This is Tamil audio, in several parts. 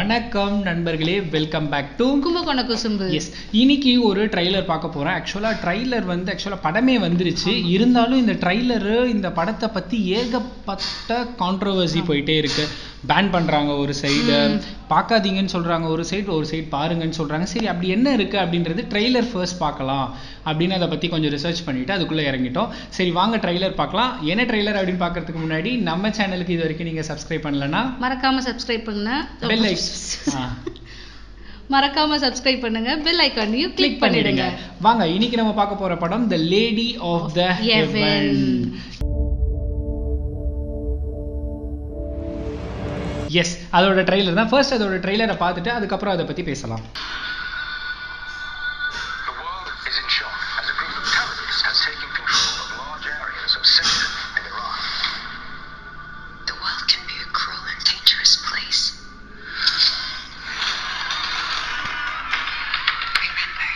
வணக்கம் நண்பர்களே welcome back to Kumbakona Kusumbu எஸ் இன்னைக்கு ஒரு ட்ரைலர் பார்க்க போறோம் ஆக்சுவலா ட்ரைலர் வந்து ஆக்சுவலா படமே வந்துருச்சு இருந்தாலும் இந்த ட்ரைலரு இந்த படத்தை பத்தி ஏகப்பட்ட கான்ட்ரோவர்சி போயிட்டே இருக்கு பேன் பண்றாங்க ஒரு சைடு பார்க்காதீங்கன்னு சொல்றாங்க ஒரு சைடு ஒரு சைடு பாருங்கன்னு சொல்றாங்க சரி அப்படி என்ன இருக்கு அப்படின்றது ட்ரைலர் ஃபர்ஸ்ட் பார்க்கலாம் அப்படின்னு அதை பத்தி கொஞ்சம் ரிசர்ச் பண்ணிட்டு அதுக்குள்ள இறங்கிட்டோம் சரி வாங்க ட்ரைலர் பார்க்கலாம் என்ன ட்ரைலர் அப்படின்னு பார்க்கறதுக்கு முன்னாடி நம்ம சேனலுக்கு இது வரைக்கும் நீங்க சப்ஸ்கிரைப் பண்ணலன்னா மறக்காம சப்ஸ்கிரைப் பண்ணுங்க பெல் ஆ மறக்காம சப்ஸ்கிரைப் பண்ணுங்க பெல் ஐக்கானையும் கிளிக் பண்ணிடுங்க வாங்க இன்னைக்கு நம்ம பார்க்க போற படம் the lady of the Heaven. Heaven yes அதோட ட்ரெய்லர் தான் ஃபர்ஸ்ட் அதோட ட்ரெய்லரை பார்த்துட்டு அதுக்கப்புறம் அதை பத்தி பேசலாம் The world is in shock as a group of terrorists has taken control of large areas of Syria and Iraq. The world can be a cruel and dangerous place. Remember,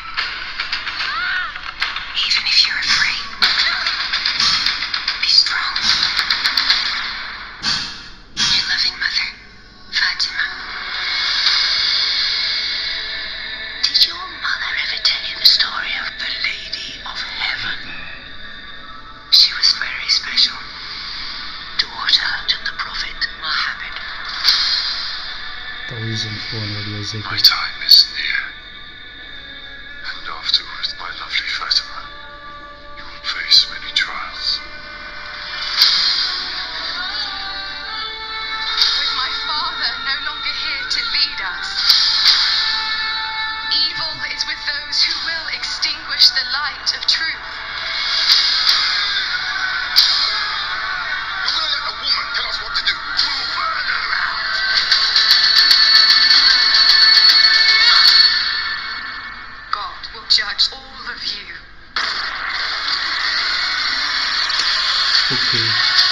even if you're afraid, be strong. Your loving mother, Fatima. Did your mother ever tell you the story of the Lady of Heaven? She was very special daughter to the Prophet Muhammad. My time is near. And afterwards, my lovely Fatima, you will face many trials. With my father no longer here to lead us, evil is with those who will extinguish the light of truth. You're gonna let a woman tell us what to do? We'll burn her out. God will judge all of you. Okay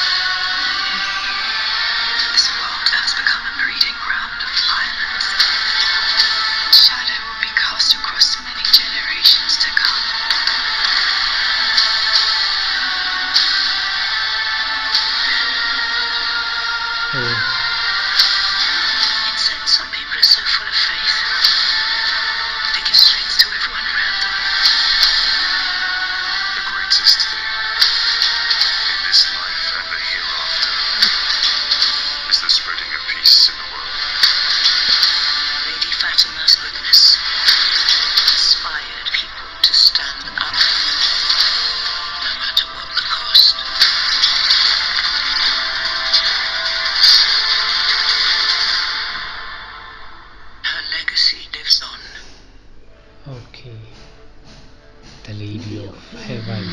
This world has become a breeding ground of violence. Shadow will be cast across many generations to come. It's said some people are so full of faith. They give strength to everyone around them. The greatest thing in this life and the hereafter is the spreading of peace in the world. Lady Fatima's goodness inspired people to stand up, no matter what the cost. Her legacy lives on. Okay the lady of heaven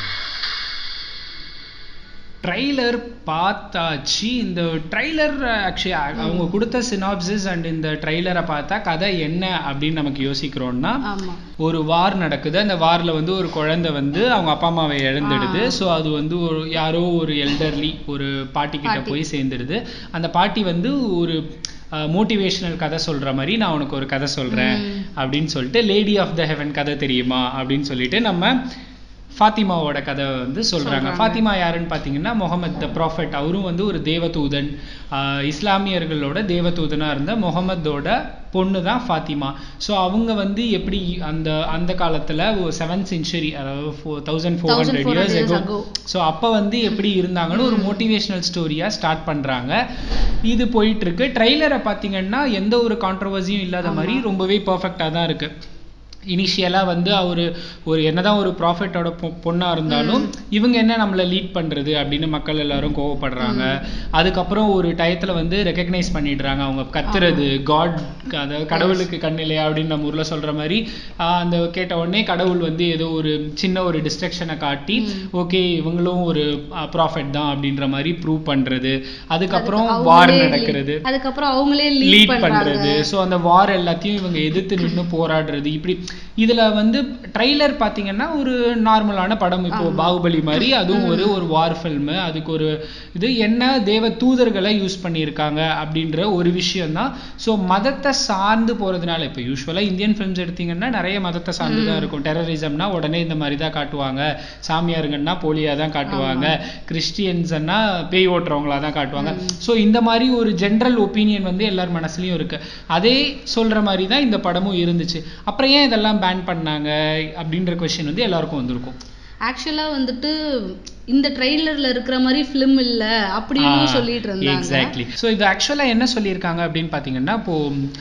trailer பார்த்தாச்சு இந்த ட்ரைலர் ஆக்சுவலி அவங்க கொடுத்த சினாப்சிஸ் அண்ட் இந்த ட்ரைலரை பார்த்தா கதை என்ன அப்படின்னு நமக்கு யோசிக்கிறோம்னா ஆமா ஒரு வார் நடக்குது அந்த வார்ல வந்து ஒரு குழந்தை வந்து அவங்க அப்பா அம்மாவை இழந்துடுது ஆ. ஸோ அது வந்து ஒரு யாரோ ஒரு எல்டர்லி ஒரு பாட்டி கிட்ட பாட்டி. போய் சேர்ந்துடுது அந்த பாட்டி வந்து ஒரு மோட்டிவேஷனல் கதை சொல்ற மாதிரி நான் உனக்கு ஒரு கதை சொல்றேன் ம். அப்படின்னு சொல்லிட்டு லேடி ஆஃப் த ஹெவன் கதை தெரியுமா அப்படின்னு சொல்லிட்டு நம்ம ஃபாத்திமாவோட கதை வந்து சொல்றாங்க சொல்றாங்க. ஃபாத்திமா யாருன்னு பார்த்தீங்கன்னா முகமது த ப்ராஃபட் அவரும் வந்து ஒரு தேவதூதன் ஆஹ் இஸ்லாமியர்களோட தேவதூதனா இருந்த முகமதோட பொண்ணு தான் ஃபாத்திமா ஸோ அவங்க வந்து எப்படி அந்த அந்த காலத்துல ஒரு செவன்த் செஞ்சுரி அதாவது thousand four hundred 1400 years years ago ago. So அப்போ வந்து எப்படி இருந்தாங்கன்னு ஒரு மோட்டிவேஷனல் ஸ்டோரியா ஸ்டார்ட் பண்றாங்க இது போயிட்டு இருக்கு ட்ரைலரை பார்த்தீங்கன்னா எந்த ஒரு கான்ட்ரவர்சியும் இல்லாத மாதிரி ரொம்பவே பர்ஃபெக்டாக தான் இருக்கு இனிஷியலா வந்து அவரு ஒரு என்னதான் ஒரு ப்ராஃபிட்டோட பொண்ணா இருந்தாலும் இவங்க என்ன நம்மளை லீட் பண்றது அப்படின்னு மக்கள் எல்லாரும் கோவப்படுறாங்க அதுக்கப்புறம் ஒரு டயத்துல வந்து ரெக்கக்னைஸ் பண்ணிடுறாங்க அவங்க கத்துறது காட் அதாவது கடவுளுக்கு கண்ணில்லையா அப்படின்னு நம்ம ஊர்ல சொல்ற மாதிரி ஆஹ் அந்த கேட்ட உடனே கடவுள் வந்து ஏதோ ஒரு சின்ன ஒரு டிஸ்ட்ரக்ஷனை காட்டி ஓகே இவங்களும் ஒரு ப்ராஃபிட் தான் அப்படின்ற மாதிரி ப்ரூவ் பண்றது அதுக்கப்புறம் அதுக்கு வார் அவங்களே நடக்கிறது அதுக்கப்புறம் அவங்களே லீட் லீட் பண்றாங்க பண்றது சோ அந்த வார் எல்லாத்தையும் இவங்க எதிர்த்து நின்னு போராடுறது இப்படி இதுல வந்து ட்ரைலர் பாத்தீங்கன்னா ஒரு நார்மலான படம் இப்போ பாகுபலி மாதிரி அதுவும் ஒரு ஒரு வார் ஃபில்ம் அதுக்கு ஒரு இது என்ன தேவ தூதர்களை யூஸ் பண்ணியிருக்காங்க அப்படின்ற ஒரு விஷயம் தான் ஸோ மதத்தை சார்ந்து போறதுனால இப்போ யூஸ்வலாக இந்தியன் ஃபிலிம்ஸ் எடுத்தீங்கன்னா நிறைய மதத்தை சார்ந்து தான் இருக்கும் டெரரிசம்னா உடனே இந்த மாதிரி தான் காட்டுவாங்க சாமியாருங்கன்னா போலியா தான் காட்டுவாங்க கிறிஸ்டியன்ஸ்னா பேய் ஓட்டுறவங்களா தான் காட்டுவாங்க ஸோ இந்த மாதிரி ஒரு ஜென்ரல் ஒப்பீனியன் வந்து எல்லார் மனசுலயும் இருக்கு அதே சொல்ற மாதிரி தான் இந்த படமும் இருந்துச்சு அப்புறம் ஏன் இதெல்லாம் பேன் பண்ணாங்க அப்படின்ற கொஸ்டின் வந்து எல்லாருக்கும் வந்திருக்கும் ஆக்சுவலா வந்துட்டு இந்த ட்ரெய்லர்ல இருக்கிற மாதிரி ஃபிலிம் இல்ல அப்படின்னு சொல்லிட்டு இருந்தாங்க எக்ஸாக்ட்லி ஸோ இது ஆக்சுவலாக என்ன சொல்லியிருக்காங்க அப்படின்னு பார்த்தீங்கன்னா இப்போ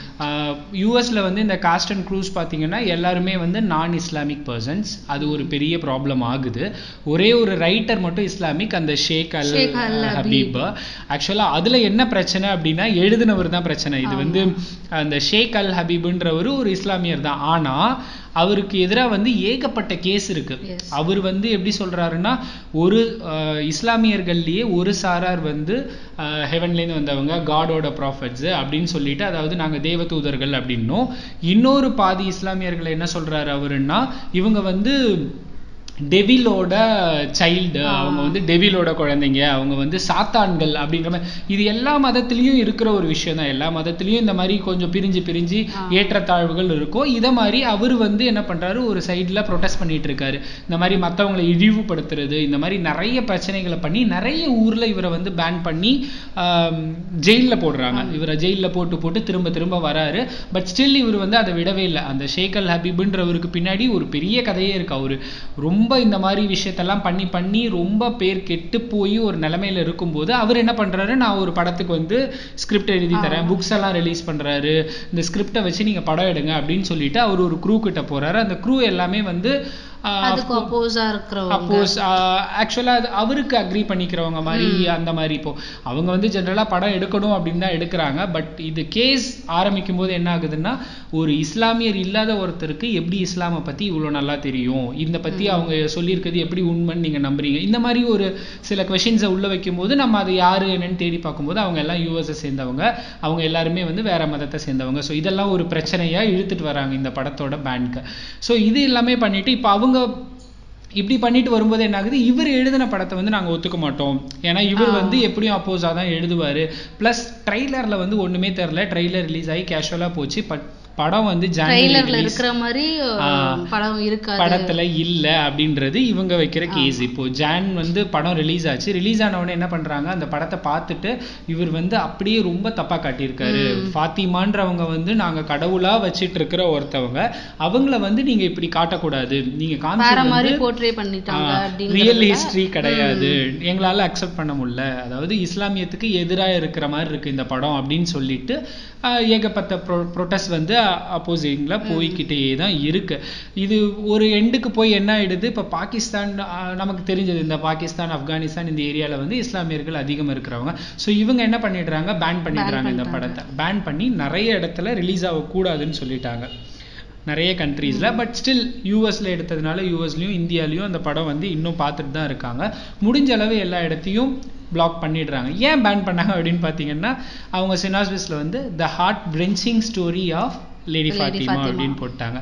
யூஎஸ்ல வந்து இந்த காஸ்ட் அண்ட் க்ரூஸ் பார்த்தீங்கன்னா எல்லாருமே வந்து நான் இஸ்லாமிக் பர்சன்ஸ் அது ஒரு பெரிய ப்ராப்ளம் ஆகுது ஒரே ஒரு ரைட்டர் மட்டும் இஸ்லாமிக் அந்த ஷேக் அல் ஷேக் அல் ஹபீப் ஆக்சுவலாக அதுல என்ன பிரச்சனை அப்படின்னா எழுதினவர் தான் பிரச்சனை இது வந்து அந்த ஷேக் அல் ஹபீப்ன்றவர் ஒரு இஸ்லாமியர் தான் ஆனா அவருக்கு எதிராக வந்து ஏகப்பட்ட கேஸ் இருக்கு Yes. அவர் வந்து எப்படி சொல்றாருன்னா ஒரு அஹ், இஸ்லாமியர்கள்லயே ஒரு சாரார் வந்து அஹ், heavenல-இருந்து வந்தவங்க காடோட ப்ராஃபட்ஸ் அப்படின்னு சொல்லிட்டு அதாவது நாங்க தேவதூதர்கள் அப்படின்னும் இன்னொரு பாதி இஸ்லாமியர்கள் என்ன சொல்றாரு அவருன்னா இவங்க வந்து டெவிலோட சைல்டு அவங்க வந்து டெவிலோட குழந்தைங்க அவங்க வந்து சாத்தான்கள் அப்படின்ற மாதிரி இது எல்லா மதத்திலயும் இருக்கிற ஒரு விஷயம் தான் எல்லா மதத்திலயும் இந்த மாதிரி கொஞ்சம் பிரிஞ்சு பிரிஞ்சு ஏற்றத்தாழ்வுகள் இருக்கும் இதை மாதிரி அவர் வந்து என்ன பண்றாரு ஒரு சைடுல ப்ரொடெஸ்ட் பண்ணிட்டு இருக்காரு இந்த மாதிரி மத்தவங்களை இழிவுபடுத்துறது இந்த மாதிரி நிறைய பிரச்சனைகளை பண்ணி நிறைய ஊர்ல இவரை வந்து பேன் பண்ணி ஜெயில்ல போடுறாங்க இவரை ஜெயில்ல போட்டு போட்டு திரும்ப திரும்ப வராரு பட் ஸ்டில் இவர் வந்து அதை விடவே இல்லை அந்த ஷேக் அல் ஹபீப்ன்றவருக்கு பின்னாடி ஒரு பெரிய கதையே இருக்கு அவரு ரொம்ப இந்த மாதிரி விஷயத்தெல்லாம் பண்ணி பண்ணி ரொம்ப பேர் கெட்டு போய் ஒரு நிலைமையில இருக்கும்போது அவர் என்ன பண்றாரு நான் ஒரு படத்துக்கு வந்து ஸ்கிரிப்ட் எழுதி தரேன் புக்ஸ் எல்லாம் ரிலீஸ் பண்றாரு இந்த ஸ்கிரிப்டை வச்சு நீங்க படம் எடுங்க அப்படின்னு சொல்லிட்டு அவர் ஒரு க்ரூ கிட்ட போறாரு அந்த க்ரூ எல்லாமே வந்து ஆஹ், அதுக்கு அப்போஸா இருக்கிறவங்க அப்போஸ் ஆக்சுவலா அது அவருக்கு அக்ரி பண்ணிக்கிறவங்க மாதிரி அந்த மாதிரி இப்போ அவங்க வந்து ஜென்ரலா படம் எடுக்கணும் அப்படின்னு தான் எடுக்கிறாங்க பட் இது கேஸ் ஆரம்பிக்கும் போது என்ன ஆகுதுன்னா ஒரு இஸ்லாமியர் இல்லாத ஒருத்தருக்கு எப்படி இஸ்லாமை பத்தி இவ்வளவு நல்லா தெரியும் இந்த பத்தி அவங்க சொல்லியிருக்கிறது எப்படி உண்மைன்னு நீங்க நம்புறீங்க இந்த மாதிரி ஒரு சில கொஷின்ஸை உள்ள வைக்கும் போது நம்ம அது யாரு என்னன்னு தேடி பார்க்கும்போது அவங்க எல்லாம் யூஎஸ்ஐ சேர்ந்தவங்க அவங்க எல்லாருமே வந்து வேற மதத்தை சேர்ந்தவங்க ஸோ இதெல்லாம் ஒரு பிரச்சனையா இழுத்துட்டு வராங்க இந்த படத்தோட பேனுக்கு ஸோ இது எல்லாமே பண்ணிட்டு இப்போ அவங்க இப்படி பண்ணிட்டு வரும்போது என்ன ஆகுது இவர் எழுதின படத்தை வந்து நாங்க ஒத்துக்க மாட்டோம் ஏன்னா இவர் வந்து எப்படியும் அப்போஸா தான் எழுதுவாரு ப்ளஸ் ட்ரைலர்ல வந்து ஒண்ணுமே தெரியல ட்ரைலர் ரிலீஸ் ஆகி கேஷுவலா போச்சு பட் படம் வந்து ஜான்வரி ட்ரெய்லர்ல இருக்கிற மாதிரி ஆ. படம் இருக்காது படத்துல இல்ல அப்படின்றது இவங்க வைக்கிற கேஸ் இப்போ ஜான் வந்து படம் ரிலீஸ் ஆச்சு ரிலீஸ் ஆன உடனே என்ன பண்றாங்க அந்த படத்தை பார்த்துட்டு இவர் வந்து அப்படியே ரொம்ப தப்பா காட்டியிருக்காரு ஃபாத்திமான்றவங்க வந்து நாங்க கடவுளா வச்சிட்டு இருக்கிற ஒருத்தவங்க அவங்கள வந்து நீங்க இப்படி காட்டக்கூடாது நீங்க வேற காமிச்சது மாதிரி வந்து போர்ட்ரே பண்ணிட்டாங்க ரியல் அப்படிங்கிறதுல ஹிஸ்டரி கிடையாது எங்களால அக்செப்ட் பண்ண முடியல அதாவது இஸ்லாமியத்துக்கு எதிரா இருக்கிற மாதிரி இருக்கு இந்த படம் அப்படின்னு சொல்லிட்டு ஆஹ், ஏகப்பட்ட ப்ரொட்டஸ்ட் வந்து அப்போசிங்ல போய்க்கிட்டே தான் இருக்கு இது ஒரு எண்டுக்கு போய் என்ன ஆயிடுது இப்ப பாகிஸ்தான் ஆஹ், நமக்கு தெரிஞ்சது இந்த பாகிஸ்தான் ஆப்கானிஸ்தான் இந்த ஏரியால வந்து இஸ்லாமியர்கள் அதிகம் இருக்கிறவங்க சோ இவங்க என்ன பண்ணிடுறாங்க பேன் பண்ணிடுறாங்க இந்த படத்தை பேன் பண்ணி நிறைய இடத்துல ரிலீஸ் ஆகக்கூடாதுன்னு சொல்லிட்டாங்க நிறைய கண்ட்ரீஸ்ல பட் ஸ்டில் யூஎஸ்ல எடுத்ததுனால யூஎஸ்லயும் இந்தியாலயும் அந்த படம் வந்து இன்னும் பார்த்துட்டு தான் இருக்காங்க முடிஞ்ச அளவு எல்லா இடத்தையும் பிளாக் பண்ணிடுறாங்க ஏன் பேன் பண்ணாங்க அப்படின்னு பார்த்தீங்கன்னா அவங்க சினாஸ்பிஸ்ல வந்து the heart wrenching story of lady Lady Fatima Fatima. அப்படின்னு போட்டாங்க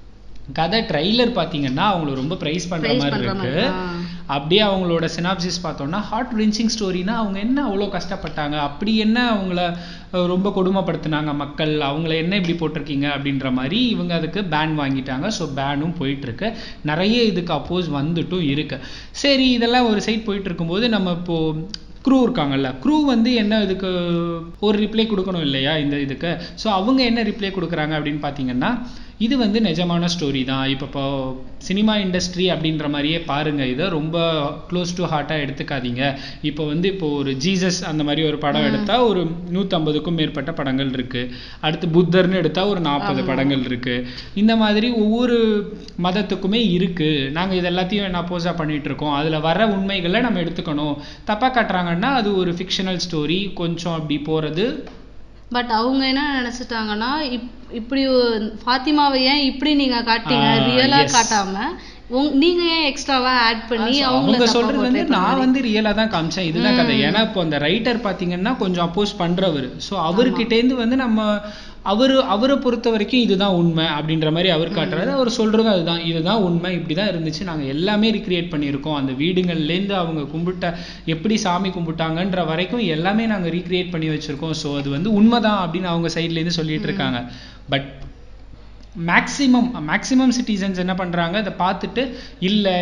கதை ட்ரைலர் பார்த்தீங்கன்னா அவங்கள ரொம்ப ப்ரைஸ் பண்ற Praise மாதிரி பண்ற இருக்கு மாதிரி, ஆ. அப்படியே அவங்களோட சினாப்சிஸ் பார்த்தோம்னா ஹார்ட் wrenching ஸ்டோரினா அவங்க என்ன அவ்வளோ கஷ்டப்பட்டாங்க அப்படி என்ன அவங்கள அஹ், ரொம்ப கொடுமைப்படுத்துனாங்க மக்கள் அவங்கள என்ன இப்படி போட்டிருக்கீங்க அப்படின்ற மாதிரி இவங்க அதுக்கு பேன் வாங்கிட்டாங்க ஸோ பேனும் போயிட்டு இருக்கு நிறைய இதுக்கு அப்போஸ் வந்துட்டும் இருக்கு சரி இதெல்லாம் ஒரு சைட் போயிட்டு இருக்கும்போது நம்ம இப்போ க்ரூ இருக்காங்கல்ல க்ரூ வந்து என்ன இதுக்கு ஒரு ரிப்ளை கொடுக்கணும் இல்லையா இந்த இதுக்கு ஸோ அவங்க என்ன ரிப்ளை கொடுக்குறாங்க அப்படின்னு பார்த்தீங்கன்னா இது வந்து நிஜமான ஸ்டோரி தான் இப்போ இப்போ சினிமா இண்டஸ்ட்ரி அப்படின்ற மாதிரியே பாருங்க இதை ரொம்ப க்ளோஸ் டு ஹார்ட்டாக எடுத்துக்காதீங்க இப்போ வந்து இப்போ ஒரு ஜீசஸ் அந்த மாதிரி ஒரு படம் எடுத்தா ஒரு நூற்றம்பதுக்கும் மேற்பட்ட படங்கள் இருக்கு அடுத்து புத்தர்னு எடுத்தா ஒரு நாற்பது படங்கள் இருக்கு இந்த மாதிரி ஒவ்வொரு மதத்துக்குமே இருக்கு நாங்க இது எல்லாத்தையும் என்ன அப்போஸா பண்ணிட்டு இருக்கோம் அதுல வர உண்மைகளை நம்ம எடுத்துக்கணும் தப்பா காட்டுறாங்கன்னா அது ஒரு ஃபிக்ஷனல் ஸ்டோரி கொஞ்சம் அப்படி போறது பட் அவங்க என்ன நினைச்சிட்டாங்கன்னா இப்- இப்படி ஒரு ஃபாத்திமாவை ஏன் இப்படி நீங்க காட்டீங்க ஆ, ரியலா yes. காட்டாம உங்க நீங்க ஏன் எக்ஸ்ட்ராவா ஆட் பண்ணி So, அவங்கள அவங்க தப்பா சொல்றது வந்து portray நான் பண்ண வந்து ரியலா தான் காமிச்சேன் இதுதான் கதை ஏன்னா இப்போ அந்த ரைட்டர் பாத்தீங்கன்னா கொஞ்சம் அப்போஸ் பண்றவர் ஸோ அவர்கிட்ட இருந்து வந்து நம்ம அவரு அவரை பொறுத்த வரைக்கும் இதுதான் உண்மை அப்படின்ற மாதிரி அவர் காட்டுறாரு அவர் சொல்றது அதுதான் இதுதான் உண்மை இப்படிதான் இருந்துச்சு நாங்க எல்லாமே ரிக்ரியேட் பண்ணியிருக்கோம் அந்த வீடுகள்ல இருந்து அவங்க கும்பிட்ட எப்படி சாமி கும்பிட்டாங்கன்ற வரைக்கும் எல்லாமே நாங்க ரீக்ரியேட் பண்ணி வச்சிருக்கோம் ஸோ அது வந்து உண்மைதான் அப்படின்னு அவங்க சைட்ல இருந்து சொல்லிட்டு இருக்காங்க பட் மேக்ஸிமம் மேக்ஸிமம் சிட்டிசன்ஸ் என்ன பண்றாங்க அதை பார்த்துட்டு இல்லை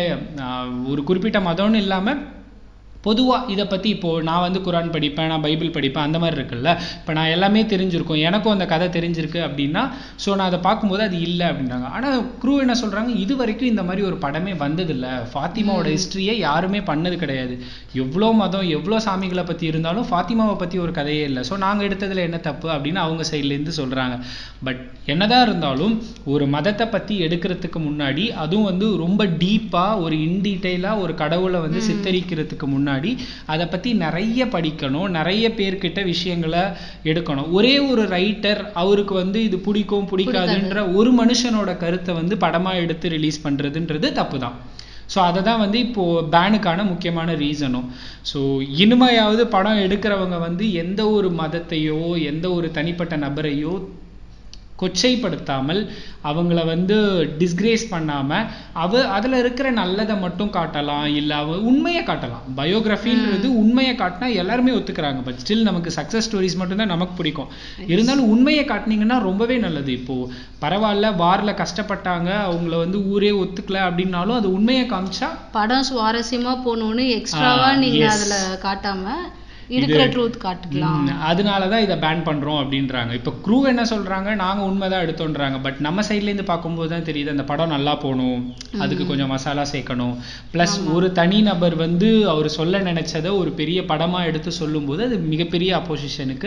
ஒரு குறிப்பிட்ட மதம்னு இல்லாம பொதுவா இதை பத்தி இப்போ நான் வந்து குரான் படிப்பேன் நான் பைபிள் படிப்பேன் அந்த மாதிரி இருக்குல்ல இப்போ நான் எல்லாமே தெரிஞ்சிருக்கும் எனக்கும் அந்த கதை தெரிஞ்சிருக்கு அப்படின்னா ஸோ நான் அதை பார்க்கும்போது அது இல்லை அப்படின்றாங்க ஆனா க்ரூ என்ன சொல்றாங்க இது வரைக்கும் இந்த மாதிரி ஒரு படமே வந்ததில்ல ஃபாத்திமாவோட ஹிஸ்டரியை யாருமே பண்ணது கிடையாது எவ்வளோ மதம் எவ்வளோ சாமிகளை பத்தி இருந்தாலும் ஃபாத்திமாவை பத்தி ஒரு கதையே இல்லை ஸோ நாங்க எடுத்ததுல என்ன தப்பு அப்படின்னு அவங்க சைட்ல இருந்து சொல்றாங்க பட் என்னதான் இருந்தாலும் ஒரு மதத்தை பத்தி எடுக்கிறதுக்கு முன்னாடி அதுவும் வந்து ரொம்ப டீப்பா ஒரு இன்டீட்டெயிலா ஒரு கடவுளை வந்து சித்தரிக்கிறதுக்கு முன்னாடி அதை பத்தி நிறைய படிக்கணும் நிறைய பேர்கிட்ட விஷயங்களை எடுக்கணும் ஒரே ஒரு ரைட்டர் அவருக்கு வந்து இது பிடிக்கும் பிடிக்காதுன்ற ஒரு மனுஷனோட கருத்தை வந்து படமா எடுத்து ரிலீஸ் பண்றதுன்றது தப்பு தான் ஸோ அதை தான் வந்து இப்போ பேனுக்கான முக்கியமான ரீசனும் ஸோ இனிமையாவது படம் எடுக்கிறவங்க வந்து எந்த ஒரு மதத்தையோ எந்த ஒரு தனிப்பட்ட நபரையோ கொச்சைப்படுத்தாமல் அவங்கள வந்து டிஸ்கிரேஸ் பண்ணாம அவ அதுல இருக்கிற நல்லதை மட்டும் காட்டலாம் இல்ல அவ உண்மையை காட்டலாம் பயோகிராஃபின்றது உண்மையை காட்டினா எல்லாருமே ஒத்துக்கிறாங்க பட் ஸ்டில் நமக்கு சக்சஸ் ஸ்டோரிஸ் மட்டும்தான் நமக்கு பிடிக்கும் இருந்தாலும் உண்மையை காட்டினீங்கன்னா ரொம்பவே நல்லது இப்போ பரவாயில்ல வார்ல கஷ்டப்பட்டாங்க அவங்கள வந்து ஊரே ஒத்துக்கல அப்படின்னாலும் அது உண்மையை காமிச்சா படம் சுவாரஸ்யமா போகணும்னு எக்ஸ்ட்ராவா ஆ, நீங்க yes. அதுல காட்டாம இருக்கிற ட்ரூத் காட்டுக்கலாம் ம், அதனாலதான் இதை பேன் பண்றோம் அப்படின்றாங்க இப்ப க்ரூ என்ன சொல்றாங்க நாங்க உண்மைதான் எடுத்தோன்றாங்க பட் நம்ம சைட்ல இருந்து பார்க்கும்போது தான் தெரியுது அந்த படம் நல்லா போகணும் அதுக்கு கொஞ்சம் மசாலா சேர்க்கணும் பிளஸ் ஒரு தனி நபர் வந்து அவர் சொல்ல நினைச்சதை ஒரு பெரிய படமா எடுத்து சொல்லும்போது அது மிகப்பெரிய அப்போசிஷனுக்கு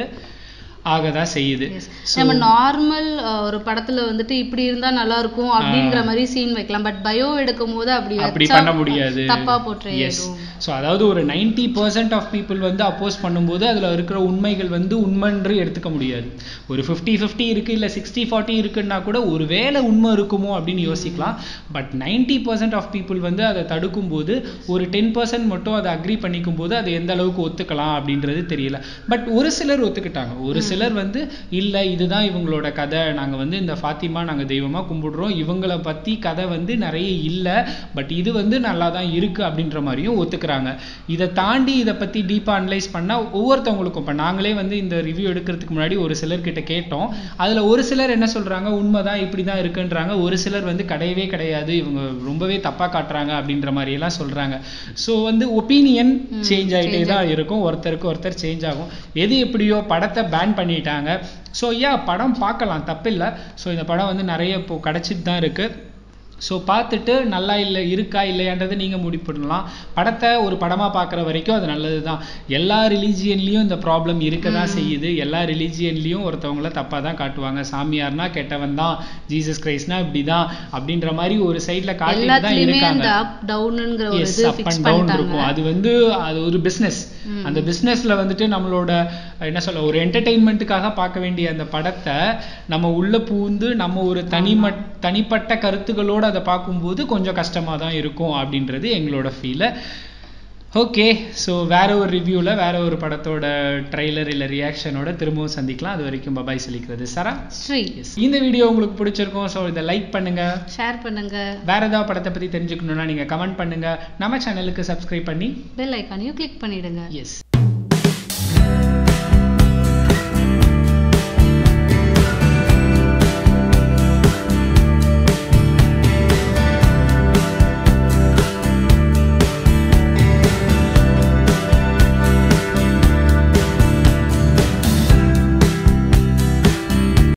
ஆகதான் செய்யுது Yes. நம்ம நார்மல் ஒரு படத்துல வந்துட்டு இப்படி இருந்தா நல்லா இருக்கும் அப்படிங்கிற மாதிரி சீன் வைக்கலாம் பட் பயோ எடுக்கும் போது அப்படி அப்படி வச்சா பண்ண முடியாது தப்பா போட்டு எஸ் ஸோ அதாவது ஒரு நைன்டி பர்சன்ட் ஆஃப் பீப்புள் வந்து அப்போஸ் பண்ணும்போது அதுல இருக்கிற உண்மைகள் வந்து உண்மைன்று எடுத்துக்க முடியாது ஒரு ஃபிஃப்டி ஃபிஃப்டி இருக்கு இல்ல சிக்ஸ்டி ஃபார்ட்டி இருக்குன்னா கூட ஒரு வேளை உண்மை இருக்குமோ அப்படின்னு யோசிக்கலாம் but ninety percent of people வந்து அதை தடுக்கும் போது ஒரு டென் பர்சன்ட் மட்டும் அதை அக்ரி பண்ணிக்கும் போது அது எந்த அளவுக்கு ஒத்துக்கலாம் அப்படின்றது தெரியல பட் ஒரு சிலர் ஒத்துக்கிட்டாங்க ஒரு சிலர் வந்து இல்ல இதுதான் இவங்களோட கதை நாங்க வந்து இந்த ஃபாத்திமா நாங்க தெய்வமா கும்பிடுறோம் இவங்களை பத்தி கதை வந்து நிறைய இல்ல பட் இது வந்து நல்லா தான் இருக்கு அப்படின்ற மாதிரியும் ஒத்துக்கிறாங்க இதை தாண்டி இதை பத்தி டீப்பா அனலைஸ் பண்ணா ஒவ்வொருத்தவங்களுக்கும் இப்ப நாங்களே வந்து இந்த ரிவ்யூ எடுக்கிறதுக்கு முன்னாடி ஒரு சிலர்கிட்ட கேட்டோம் அதுல ஒரு சிலர் என்ன சொல்றாங்க உண்மைதான் இப்படிதான் இருக்குன்றாங்க ஒரு சிலர் வந்து கிடையவே கிடையாது இவங்க ரொம்பவே தப்பா காட்டுறாங்க அப்படின்ற மாதிரி எல்லாம் சொல்றாங்க சோ வந்து ஒப்பீனியன் சேஞ்ச் ஆயிட்டே தான் இருக்கும் ஒருத்தருக்கு ஒருத்தர் சேஞ்ச் ஆகும் எது எப்படியோ படத்தை பேன் பண்ணிட்டாங்க ஸோ யா படம் பார்க்கலாம் தப்பில்லை ஸோ இந்த படம் வந்து நிறைய இப்போ கிடைச்சிட்டு தான் இருக்கு ஸோ பார்த்துட்டு நல்லா இல்லை இருக்கா இல்லையான்றதை நீங்கள் முடிவு பண்ணலாம் படத்தை ஒரு படமாக பார்க்குற வரைக்கும் அது நல்லது தான் எல்லா ரிலீஜியன்லேயும் இந்த ப்ராப்ளம் இருக்க தான் செய்யுது எல்லா ரிலீஜியன்லேயும் ஒருத்தவங்கள தப்பாக தான் காட்டுவாங்க சாமியார்னா கெட்டவன் தான் ஜீசஸ் கிரைஸ்ட்னா இப்படி தான் அப்படின்ற மாதிரி ஒரு சைடில் காட்டிட்டு தான் எல்லாத்துலயுமே இருக்காங்க அந்த அப் டவுனுங்கிற ஒரு எஸ் இது அப் ஃபிக்ஸ் அண்ட் டவுன் பண்ணிட்டாங்க இருக்கும் அது வந்து அது ஒரு பிஸ்னஸ் அந்த பிஸ்னஸ்ல வந்துட்டு நம்மளோட என்ன சொல்ல ஒரு என்டர்டெயின்மெண்ட்டுக்காக பார்க்க வேண்டிய அந்த படத்தை நம்ம உள்ள பூந்து நம்ம ஒரு தனிமட் தனிப்பட்ட கருத்துகளோட அதை பார்க்கும்போது கொஞ்சம் கஷ்டமா தான் இருக்கும் அப்படின்றது எங்களோட ஃபீல் ஓகே ஸோ வேற ஒரு ரிவ்யூல வேற ஒரு படத்தோட ட்ரைலர் இல்ல ரியாக்ஷனோட திரும்பவும் சந்திக்கலாம் அது வரைக்கும் பபாய் சொல்லிக்கிறது சரா ஸ்ரீ Yes. இந்த வீடியோ உங்களுக்கு பிடிச்சிருக்கும் ஸோ இதை லைக் பண்ணுங்க ஷேர் பண்ணுங்க வேற ஏதாவது படத்தை பத்தி தெரிஞ்சுக்கணும்னா நீங்க கமெண்ட் பண்ணுங்க நம்ம சேனலுக்கு சப்ஸ்கிரைப் பண்ணி பெல் ஐக்கானையும் கிளிக் பண்ணிடுங்க எஸ்